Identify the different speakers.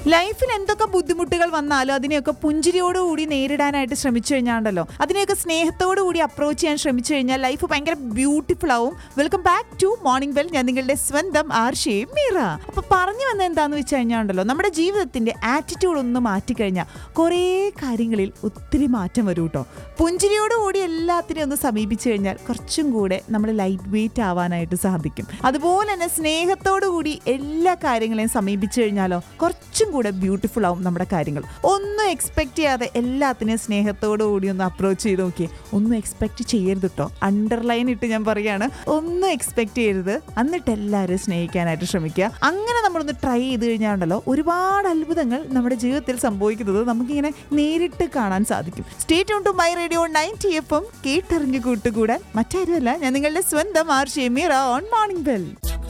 Speaker 1: ലൈഫിൽ എന്തൊക്കെ ബുദ്ധിമുട്ടുകൾ വന്നാലും അതിനെയൊക്കെ പുഞ്ചിരിയോടുകൂടി നേരിടാനായിട്ട് ശ്രമിച്ചു കഴിഞ്ഞാണ്ടല്ലോ അതിനെയൊക്കെ സ്നേഹത്തോടു കൂടി അപ്രോച്ച് ചെയ്യാൻ ശ്രമിച്ചു കഴിഞ്ഞാൽ ലൈഫ് ഭയങ്കര ബ്യൂട്ടിഫുൾ ആവും welcome back to morning bell ഞാൻ നിങ്ങളുടെ സ്വന്തം ആർഷേ മീറ അപ്പൊ പറഞ്ഞു വന്ന എന്താന്ന് വെച്ച് കഴിഞ്ഞാണ്ടല്ലോ നമ്മുടെ ജീവിതത്തിന്റെ ആറ്റിറ്റ്യൂഡ് ഒന്ന് മാറ്റിക്കഴിഞ്ഞാൽ കുറേ കാര്യങ്ങളിൽ ഒത്തിരി മാറ്റം വരും കേട്ടോ പുഞ്ചിരിയോടുകൂടി എല്ലാത്തിനെയും ഒന്ന് സമീപിച്ചു കഴിഞ്ഞാൽ കുറച്ചും കൂടെ നമ്മൾ ലൈറ്റ് വെയിറ്റ് ആവാനായിട്ട് സാധിക്കും അതുപോലെ തന്നെ സ്നേഹത്തോടു കൂടി എല്ലാ കാര്യങ്ങളെയും സമീപിച്ചു കഴിഞ്ഞാലോ കുറച്ചും കൂടെ ബ്യൂട്ടിഫുൾ ആവും നമ്മുടെ കാര്യങ്ങൾ ഒന്നും എക്സ്പെക്ട് ചെയ്യാതെ എല്ലാത്തിനെയും സ്നേഹത്തോടു കൂടി ഒന്ന് അപ്രോച്ച് ചെയ്ത് നോക്കിയേ ഒന്നും എക്സ്പെക്ട് ചെയ്യരുത് കേട്ടോ അണ്ടർലൈൻ ഇട്ട് ഞാൻ പറയാണ് ഒന്നും എക്സ്പെക്ട് ചെയ്യരുത് എന്നിട്ട് എല്ലാവരും സ്നേഹിക്കാനായിട്ട് ശ്രമിക്കുക അങ്ങനെ നമ്മളൊന്ന് ട്രൈ ചെയ്ത് കഴിഞ്ഞാണ്ടല്ലോ ഒരുപാട് അത്ഭുതങ്ങൾ നമ്മുടെ ജീവിതത്തിൽ സംഭവിക്കുന്നത് നമുക്കിങ്ങനെ നേരിട്ട് കാണാൻ സാധിക്കും state on to my radio ninety F M കേട്ടറിഞ്ഞു കൂട്ടുകൂടാൻ മറ്റാരുമല്ല ഞാൻ നിങ്ങളുടെ സ്വന്തം R Shemeera on morning bell